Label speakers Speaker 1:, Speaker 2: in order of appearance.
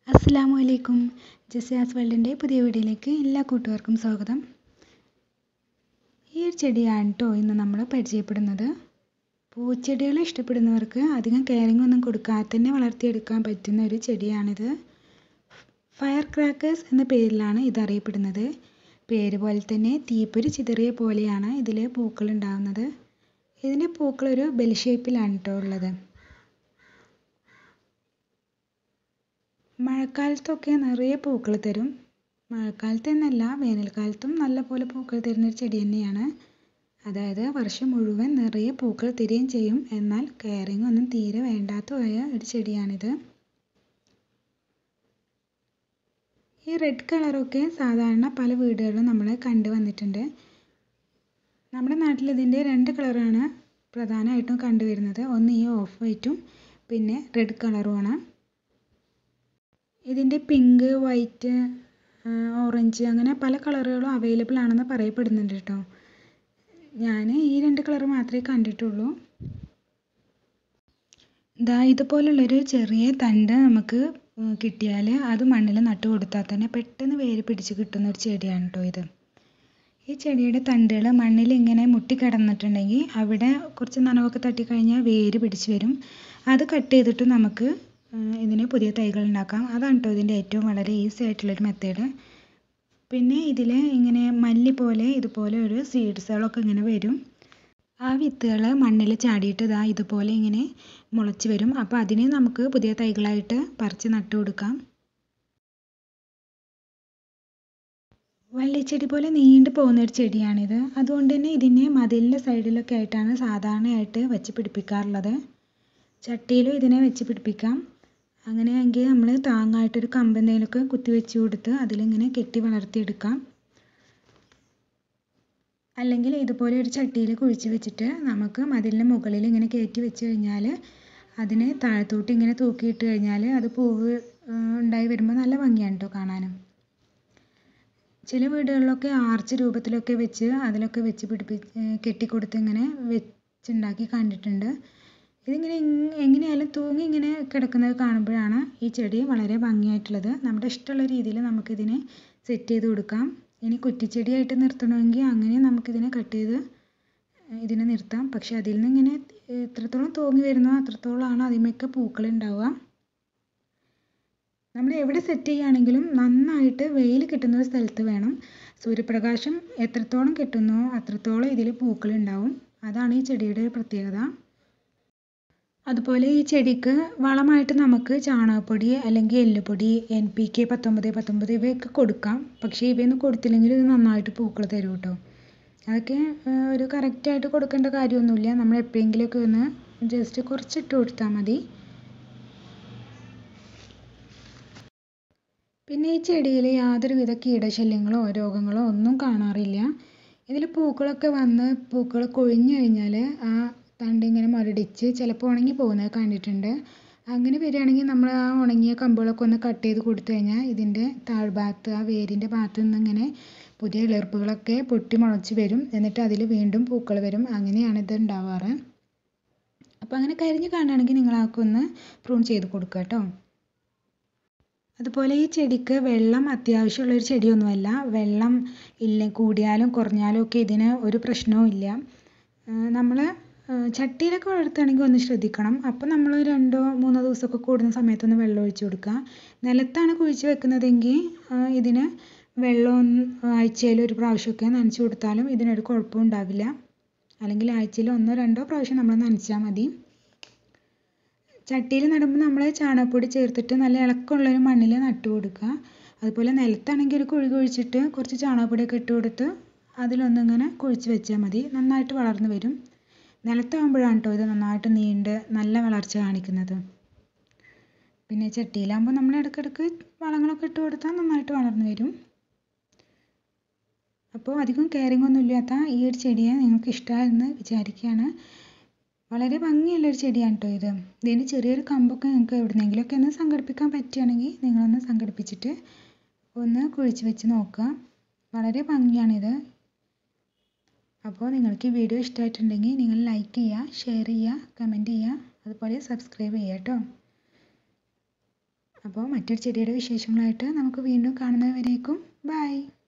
Speaker 1: അസ്സലാമു അലൈക്കും ജസിയാസ് വേൾഡിൻ്റെ പുതിയ വീഡിയോയിലേക്ക് എല്ലാ കൂട്ടുകാർക്കും സ്വാഗതം ഈ ഒരു ചെടിയാണ് കേട്ടോ ഇന്ന് നമ്മൾ പരിചയപ്പെടുന്നത് പൂച്ചെടികൾ ഇഷ്ടപ്പെടുന്നവർക്ക് അധികം കെയറിംഗ് ഒന്നും കൊടുക്കാതെ തന്നെ വളർത്തിയെടുക്കാൻ പറ്റുന്ന ഒരു ചെടിയാണിത് ഫയർ ക്രാക്കേഴ്സ് എന്ന പേരിലാണ് ഇത് അറിയപ്പെടുന്നത് പേര് പോലെ തന്നെ തീപ്പൊരി ചിതറിയ പോലെയാണ് ഇതിൽ പൂക്കൾ ഉണ്ടാകുന്നത് ഇതിൻ്റെ പൂക്കൾ ഒരു ബെൽ ഷേപ്പിലാണ് കേട്ടോ ഉള്ളത് മഴക്കാലത്തൊക്കെ നിറയെ പൂക്കൾ തരും മഴക്കാലത്ത് എന്നല്ല വേനൽക്കാലത്തും നല്ല പോലെ പൂക്കൾ തരുന്ന ഒരു ചെടി തന്നെയാണ് അതായത് വർഷം മുഴുവൻ നിറയെ പൂക്കൾ തരികയും ചെയ്യും എന്നാൽ കെയറിങ് ഒന്നും തീരെ വേണ്ടാത്തതായ ഒരു ചെടിയാണിത് ഈ റെഡ് കളറൊക്കെ സാധാരണ പല വീടുകളിലും നമ്മൾ കണ്ടു വന്നിട്ടുണ്ട് നമ്മുടെ നാട്ടിൽ ഇതിൻ്റെ രണ്ട് കളറാണ് പ്രധാനമായിട്ടും കണ്ടുവരുന്നത് ഒന്ന് ഈ ഓഫ് വൈറ്റും പിന്നെ റെഡ് കളറുമാണ് ഇതിൻ്റെ പിങ്ക് വൈറ്റ് ഓറഞ്ച് അങ്ങനെ പല കളറുകളും അവൈലബിൾ ആണെന്ന് പറയപ്പെടുന്നുണ്ട് കേട്ടോ ഞാൻ ഈ രണ്ട് കളർ മാത്രമേ കണ്ടിട്ടുള്ളൂ ഇതാ ഇതുപോലുള്ളൊരു ചെറിയ തണ്ട് നമുക്ക് കിട്ടിയാൽ അത് മണ്ണിൽ നട്ടു കൊടുത്താൽ തന്നെ പെട്ടെന്ന് വേര് പിടിച്ച് കിട്ടുന്ന ഒരു ചെടിയാണ് കേട്ടോ ഇത് ഈ ചെടിയുടെ തണ്ടുകൾ മണ്ണിൽ ഇങ്ങനെ മുട്ടിക്കിടന്നിട്ടുണ്ടെങ്കിൽ അവിടെ കുറച്ച് നനവൊക്കെ തട്ടിക്കഴിഞ്ഞാൽ വേര് പിടിച്ച് വരും അത് കട്ട് ചെയ്തിട്ട് നമുക്ക് ഇതിന് പുതിയ തൈകൾ ഉണ്ടാക്കാം അതാണ് കേട്ടോ ഇതിൻ്റെ ഏറ്റവും വളരെ ഈസി ആയിട്ടുള്ളൊരു മെത്തേഡ് പിന്നെ ഇതിൽ ഇങ്ങനെ മല്ലി പോലെ ഇതുപോലെ ഒരു സീഡ്സുകളൊക്കെ ഇങ്ങനെ വരും ആ വിത്തുകൾ മണ്ണിൽ ചാടിയിട്ട് ഇതാ ഇതുപോലെ ഇങ്ങനെ മുളച്ച് വരും അപ്പോൾ അതിനെ നമുക്ക് പുതിയ തൈകളായിട്ട് പറിച്ച് നട്ടു കൊടുക്കാം വള്ളിച്ചെടി പോലെ നീണ്ടു പോകുന്ന ഒരു ചെടിയാണിത് അതുകൊണ്ട് തന്നെ ഇതിനെ മതിലിൻ്റെ സൈഡിലൊക്കെ ആയിട്ടാണ് സാധാരണയായിട്ട് വെച്ച് പിടിപ്പിക്കാറുള്ളത് ചട്ടിയിലും ഇതിനെ വെച്ച് പിടിപ്പിക്കാം അങ്ങനെയെങ്കിൽ നമ്മൾ താങ്ങായിട്ടൊരു കമ്പ് എന്തെങ്കിലുമൊക്കെ കുത്തി വെച്ച് കൊടുത്ത് അതിലിങ്ങനെ കെട്ടി വളർത്തിയെടുക്കാം അല്ലെങ്കിൽ ഇതുപോലെ ഒരു ചട്ടിയിൽ കുഴിച്ച് വെച്ചിട്ട് നമുക്ക് മതിലിൻ്റെ മുകളിൽ ഇങ്ങനെ കയറ്റി വെച്ച് കഴിഞ്ഞാൽ അതിനെ താഴത്തോട്ട് ഇങ്ങനെ തൂക്കിയിട്ട് കഴിഞ്ഞാൽ അത് പൂവ് ഉണ്ടായി വരുമ്പോൾ നല്ല ഭംഗിയാണ് കേട്ടോ കാണാനും ചില വീടുകളിലൊക്കെ ആർച്ച് രൂപത്തിലൊക്കെ വെച്ച് അതിലൊക്കെ വെച്ച് പിടിപ്പി കെട്ടിക്കൊടുത്ത് ഇങ്ങനെ വെച്ചുണ്ടാക്കി കണ്ടിട്ടുണ്ട് ഇതിങ്ങനെ എങ്ങനെയായാലും തൂങ്ങി ഇങ്ങനെ കിടക്കുന്നത് കാണുമ്പോഴാണ് ഈ ചെടി വളരെ ഭംഗിയായിട്ടുള്ളത് നമ്മുടെ ഇഷ്ടമുള്ള രീതിയിൽ നമുക്കിതിനെ സെറ്റ് ചെയ്ത് കൊടുക്കാം ഇനി കുറ്റിച്ചെടിയായിട്ട് നിർത്തണമെങ്കിൽ അങ്ങനെ നമുക്കിതിനെ കട്ട് ചെയ്ത് ഇതിനെ നിർത്താം പക്ഷെ അതിൽ നിന്ന് ഇങ്ങനെ എത്രത്തോളം തൂങ്ങി വരുന്നോ അത്രത്തോളമാണ് അതിന്മേലൊക്കെ പൂക്കൾ ഉണ്ടാവുക നമ്മൾ എവിടെ സെറ്റ് ചെയ്യുകയാണെങ്കിലും നന്നായിട്ട് വെയിൽ കിട്ടുന്ന ഒരു സ്ഥലത്ത് വേണം സൂര്യപ്രകാശം എത്രത്തോളം കിട്ടുന്നോ അത്രത്തോളം ഇതിൽ പൂക്കൾ ഉണ്ടാവും അതാണ് ഈ ചെടിയുടെ പ്രത്യേകത അതുപോലെ ഈ ചെടിക്ക് വളമായിട്ട് നമുക്ക് ചാണകപ്പൊടി അല്ലെങ്കിൽ എല്ലുപൊടി എൻ പി കെ പത്തൊമ്പത് പത്തൊമ്പത് ഇവയൊക്കെ കൊടുക്കാം പക്ഷേ ഇവയൊന്നും കൊടുത്തില്ലെങ്കിൽ ഇത് നന്നായിട്ട് പൂക്കൾ തരും കേട്ടോ അതൊക്കെ ഒരു കറക്റ്റായിട്ട് കൊടുക്കേണ്ട കാര്യമൊന്നുമില്ല നമ്മൾ എപ്പോഴെങ്കിലുമൊക്കെ ഒന്ന് ജസ്റ്റ് കുറച്ചിട്ട് കൊടുത്താൽ മതി പിന്നെ ഈ ചെടിയിൽ യാതൊരുവിധ കീടശല്യങ്ങളോ രോഗങ്ങളോ ഒന്നും കാണാറില്ല ഇതിൽ പൂക്കളൊക്കെ വന്ന് പൂക്കൾ കൊഴിഞ്ഞു കഴിഞ്ഞാൽ ആ തണ്ട് ഇങ്ങനെ മുരടിച്ച് ചിലപ്പോൾ ഉണങ്ങി പോകുന്നത് കണ്ടിട്ടുണ്ട് അങ്ങനെ വരികയാണെങ്കിൽ നമ്മൾ ആ ഉണങ്ങിയ കമ്പുകളൊക്കെ ഒന്ന് കട്ട് ചെയ്ത് കൊടുത്തു കഴിഞ്ഞാൽ ഇതിൻ്റെ താഴ്ഭാഗത്ത് ആ വേരിൻ്റെ ഭാഗത്ത് നിന്ന് ഇങ്ങനെ പുതിയ ഇളർപ്പുകളൊക്കെ പൊട്ടി മുളച്ച് വരും എന്നിട്ട് അതിൽ വീണ്ടും പൂക്കൾ വരും അങ്ങനെയാണ് ഇത് ഉണ്ടാവാറ് അപ്പോൾ അങ്ങനെ കരിഞ്ഞ് കാണുകയാണെങ്കിൽ നിങ്ങൾ അതൊക്കെ ഒന്ന് പ്രൂൺ ചെയ്ത് കൊടുക്കുക കേട്ടോ അതുപോലെ ഈ ചെടിക്ക് വെള്ളം അത്യാവശ്യമുള്ളൊരു ചെടിയൊന്നുമല്ല വെള്ളം ഇല്ല കൂടിയാലും കുറഞ്ഞാലും ഒക്കെ ഇതിന് ഒരു പ്രശ്നവും ഇല്ല നമ്മൾ ചട്ടിയിലൊക്കെ വളർത്തുകയാണെങ്കിൽ ഒന്ന് ശ്രദ്ധിക്കണം അപ്പോൾ നമ്മൾ രണ്ടോ മൂന്നോ ദിവസമൊക്കെ കൂടുന്ന സമയത്തൊന്ന് വെള്ളം ഒഴിച്ച് കൊടുക്കുക നിലത്താണ് കുഴിച്ച് വെക്കുന്നതെങ്കിൽ ഇതിന് വെള്ളം ആഴ്ചയിൽ ഒരു പ്രാവശ്യമൊക്കെ നനച്ച് കൊടുത്താലും ഇതിനൊരു കുഴപ്പവും ഉണ്ടാവില്ല അല്ലെങ്കിൽ ആഴ്ചയിൽ ഒന്നോ രണ്ടോ പ്രാവശ്യം നമ്മൾ നനച്ചാൽ മതി ചട്ടിയിൽ നടുമ്പോൾ നമ്മൾ ചാണകപ്പൊടി ചേർത്തിട്ട് നല്ല ഇളക്കമുള്ളൊരു മണ്ണിൽ നട്ടു കൊടുക്കുക അതുപോലെ നിലത്താണെങ്കിൽ ഒരു കുഴി കുഴിച്ചിട്ട് കുറച്ച് ചാണകപ്പൊടിയൊക്കെ ഇട്ട് കൊടുത്ത് അതിലൊന്നിങ്ങനെ കുഴിച്ച് വെച്ചാൽ മതി നന്നായിട്ട് വളർന്നു വരും നിലത്താകുമ്പോഴാണ് കേട്ടോ ഇത് നന്നായിട്ട് നീണ്ട് നല്ല വളർച്ച കാണിക്കുന്നത് പിന്നെ ചട്ടിയിലാകുമ്പോൾ നമ്മൾ ഇടയ്ക്കിടയ്ക്ക് വളങ്ങളൊക്കെ ഇട്ട് കൊടുത്താൽ നന്നായിട്ട് വളർന്നു വരും അപ്പോൾ അധികം കെയറിംഗ് ഒന്നും ഇല്ലാത്ത ഈ ഒരു ചെടിയെ നിങ്ങൾക്ക് ഇഷ്ടമായെന്ന് വിചാരിക്കുകയാണ് വളരെ ഭംഗിയുള്ളൊരു ചെടിയാണ് കേട്ടോ ഇത് ഇതിന് ചെറിയൊരു കമ്പൊക്കെ നിങ്ങൾക്ക് എവിടുന്നെങ്കിലുമൊക്കെ ഒന്ന് സംഘടിപ്പിക്കാൻ പറ്റുകയാണെങ്കിൽ നിങ്ങളൊന്ന് സംഘടിപ്പിച്ചിട്ട് ഒന്ന് കുഴിച്ച് വെച്ച് നോക്കുക വളരെ ഭംഗിയാണിത് അപ്പോൾ നിങ്ങൾക്ക് ഈ വീഡിയോ ഇഷ്ടമായിട്ടുണ്ടെങ്കിൽ നിങ്ങൾ ലൈക്ക് ചെയ്യുക ഷെയർ ചെയ്യുക കമൻറ്റ് ചെയ്യുക അതുപോലെ സബ്സ്ക്രൈബ് ചെയ്യുക കേട്ടോ അപ്പോൾ മറ്റൊരു ചെടിയുടെ വിശേഷങ്ങളായിട്ട് നമുക്ക് വീണ്ടും കാണുന്നവരേക്കും ബൈ